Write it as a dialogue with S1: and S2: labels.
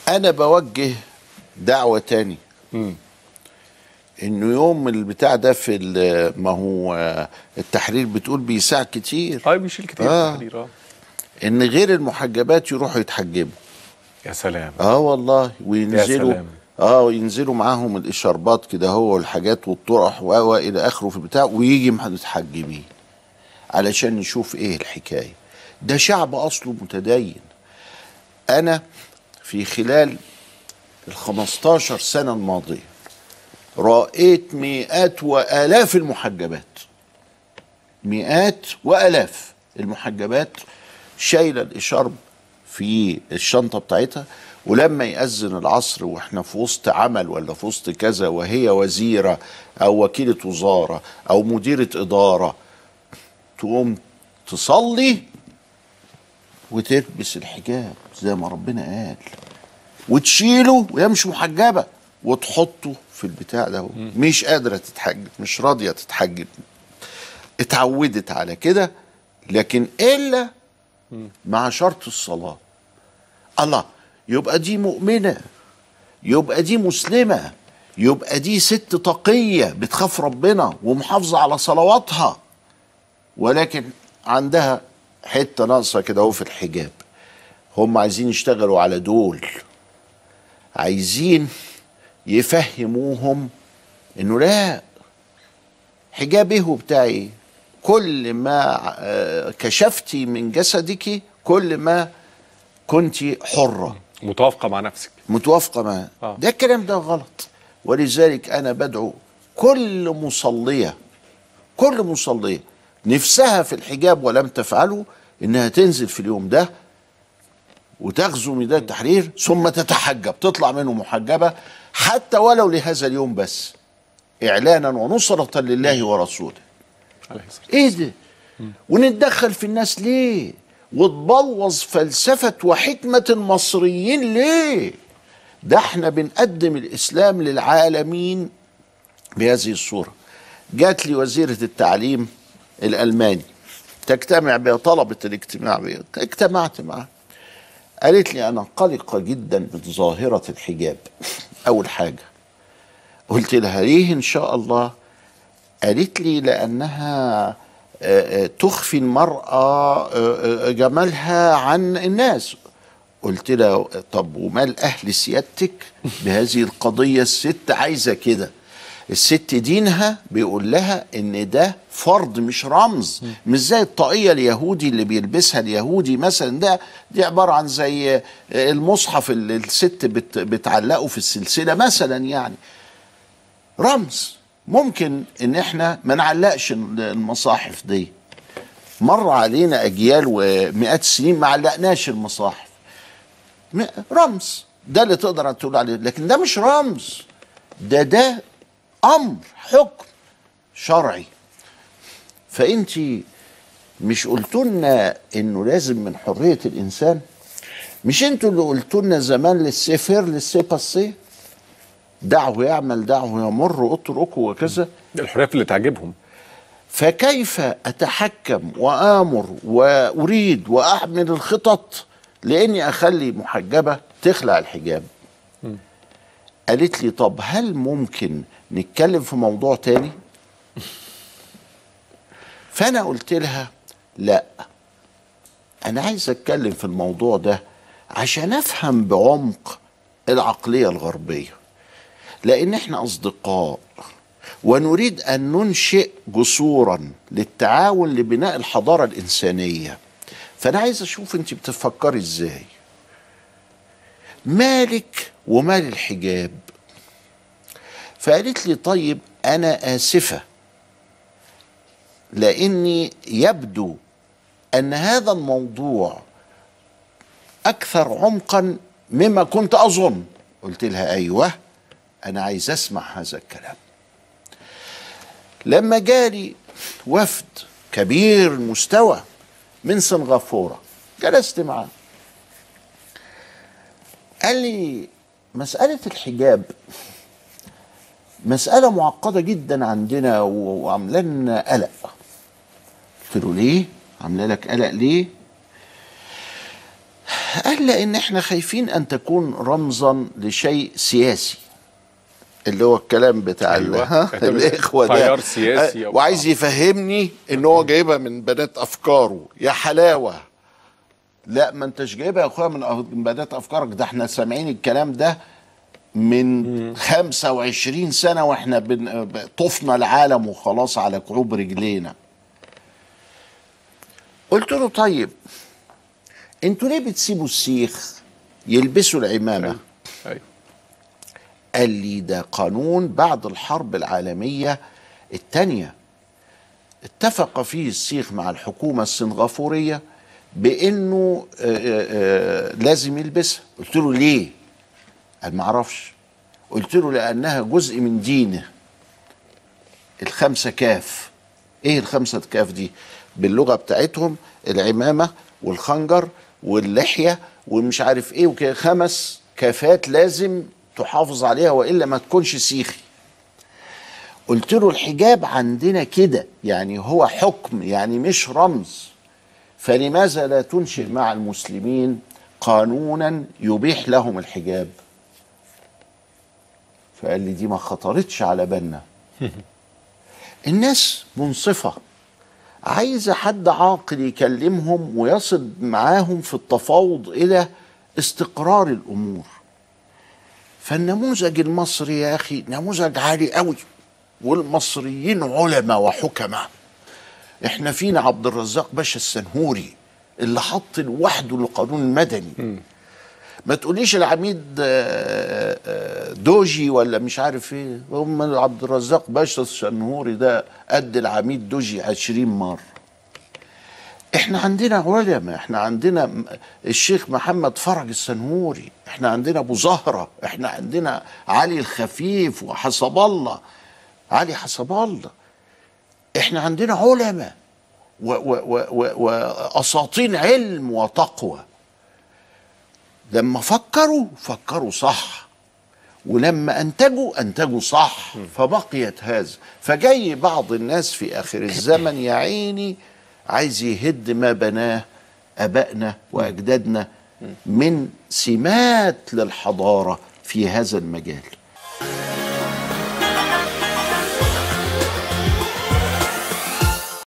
S1: انا بوجه دعوه تاني انه يوم البتاع ده في ال- ما هو آه، التحرير بتقول بيساع كتير
S2: اه بيشيل كتير
S1: آه.
S2: التحرير اه
S1: ان غير المحجبات يروحوا يتحجبوا
S2: يا سلام
S1: اه والله وينزلوا
S2: سلام.
S1: اه وينزلوا معاهم الاشاربات كده هو والحاجات والطرح و و الى اخره في البتاع ويجي متحجبين علشان نشوف ايه الحكايه ده شعب اصله متدين انا في خلال ال 15 سنه الماضيه رأيت مئات وآلاف المحجبات مئات وآلاف المحجبات شايلة الإشارب في الشنطة بتاعتها ولما يأذن العصر واحنا في وسط عمل ولا في وسط كذا وهي وزيرة أو وكيلة وزارة أو مديرة إدارة تقوم تصلي وتلبس الحجاب زي ما ربنا قال وتشيله وهي مش محجبه وتحطه في البتاع ده مش قادره تتحجب مش راضيه تتحجب اتعودت على كده لكن الا مع شرط الصلاه الله يبقى دي مؤمنه يبقى دي مسلمه يبقى دي ست تقيه بتخاف ربنا ومحافظه على صلواتها ولكن عندها حته ناقصه كده اهو في الحجاب هم عايزين يشتغلوا على دول عايزين يفهموهم انه لا حجاب ايه بتاعي كل ما آه، كشفتي من جسدك كل ما كنت حره
S2: متوافقه مع نفسك
S1: متوافقه معاه
S2: آه.
S1: ده الكلام ده غلط ولذلك انا بدعو كل مصليه كل مصليه نفسها في الحجاب ولم تفعله انها تنزل في اليوم ده وتغزو ميدان التحرير ثم تتحجب تطلع منه محجبه حتى ولو لهذا اليوم بس اعلانا ونصره لله ورسوله
S2: عليه الصلاه
S1: ايه ده ونتدخل في الناس ليه وتبوظ فلسفة وحكمة المصريين ليه ده احنا بنقدم الإسلام للعالمين بهذه الصورة جات لي وزيرة التعليم الألماني تجتمع بها طلبة الاجتماع بها اجتمعت معها قالت لي أنا قلقة جدا بظاهرة الحجاب أول حاجة قلت لها ليه إن شاء الله قالت لي لأنها آه، آه، تخفي المرأة آه، آه، جمالها عن الناس قلت لها طب ومال أهل سيادتك بهذه القضية الست عايزة كده الست دينها بيقول لها ان ده فرض مش رمز مش زي الطاقية اليهودي اللي بيلبسها اليهودي مثلا ده دي عبارة عن زي آه، المصحف اللي الست بت بتعلقه في السلسلة مثلا يعني رمز ممكن ان احنا ما نعلقش المصاحف دي مر علينا اجيال ومئات السنين ما علقناش المصاحف م- رمز ده اللي تقدر تقول عليه لكن ده مش رمز ده ده امر حكم شرعي فانت مش قلتوا لنا انه لازم من حريه الانسان مش انتوا اللي قلتوا لنا زمان للسيفير للسي باسي دعه يعمل دعه يمر اتركه وكذا
S2: الحريه اللي تعجبهم
S1: فكيف اتحكم وامر واريد واعمل الخطط لاني اخلي محجبه تخلع الحجاب قالت لي طب هل ممكن نتكلم في موضوع تاني فانا قلت لها لا انا عايز اتكلم في الموضوع ده عشان افهم بعمق العقليه الغربيه لان احنا اصدقاء ونريد ان ننشئ جسورا للتعاون لبناء الحضاره الانسانيه فانا عايز اشوف انت بتفكري ازاي مالك ومال الحجاب فقالت لي طيب انا اسفه لاني يبدو ان هذا الموضوع اكثر عمقا مما كنت اظن قلت لها ايوه انا عايز اسمع هذا الكلام لما جالي وفد كبير المستوى من سنغافوره جلست معاه قال لي مسألة الحجاب مسألة معقدة جدا عندنا و- وعاملة لنا قلق قلت له ليه؟ عاملة لك قلق ليه؟ قال لان احنا خايفين ان تكون رمزا لشيء سياسي اللي هو الكلام بتاع
S2: أيوة.
S1: أيوة. ها
S2: اعتبر
S1: الاخوه ده
S2: تيار سياسي
S1: آه،
S2: أو-
S1: وعايز يفهمني ان هو جايبها من بنات افكاره يا حلاوه لا ما انتش جايبها يا اخويا من أف- من بنات افكارك ده احنا سامعين الكلام ده من 25 سنه واحنا بن... طفنا العالم وخلاص على كعوب رجلينا قلت له طيب انتوا ليه بتسيبوا السيخ يلبسوا العمامه
S2: ايوه
S1: قال لي ده قانون بعد الحرب العالمية الثانية اتفق فيه السيخ مع الحكومة السنغافورية بأنه آه، آه، آه، لازم يلبسها قلت له ليه قال ما اعرفش قلت له لأنها جزء من دينه الخمسة كاف ايه الخمسة كاف دي باللغة بتاعتهم العمامة والخنجر واللحية ومش عارف ايه وكده خمس كافات لازم تحافظ عليها وإلا ما تكونش سيخي قلت له الحجاب عندنا كده يعني هو حكم يعني مش رمز فلماذا لا تنشئ مع المسلمين قانونا يبيح لهم الحجاب فقال لي دي ما خطرتش على بالنا الناس منصفة عايزة حد عاقل يكلمهم ويصل معاهم في التفاوض إلى استقرار الأمور فالنموذج المصري يا أخي نموذج عالي قوي والمصريين علماء وحكماء احنا فينا عبد الرزاق باشا السنهوري اللي حط لوحده القانون المدني ما تقوليش العميد آه، آه، دوجي ولا مش عارف ايه هم عبد الرزاق باشا السنهوري ده قد العميد دوجي عشرين مرة احنا عندنا علماء احنا عندنا م- الشيخ محمد فرج السنهوري احنا عندنا ابو زهرة احنا عندنا علي الخفيف وحسب الله علي حسب الله احنا عندنا علماء و- و- و- و- واساطين علم وتقوى لما فكروا فكروا صح ولما انتجوا انتجوا صح فبقيت هذا فجاي بعض الناس في اخر الزمن يا عيني عايز يهد ما بناه ابائنا واجدادنا من سمات للحضاره في هذا المجال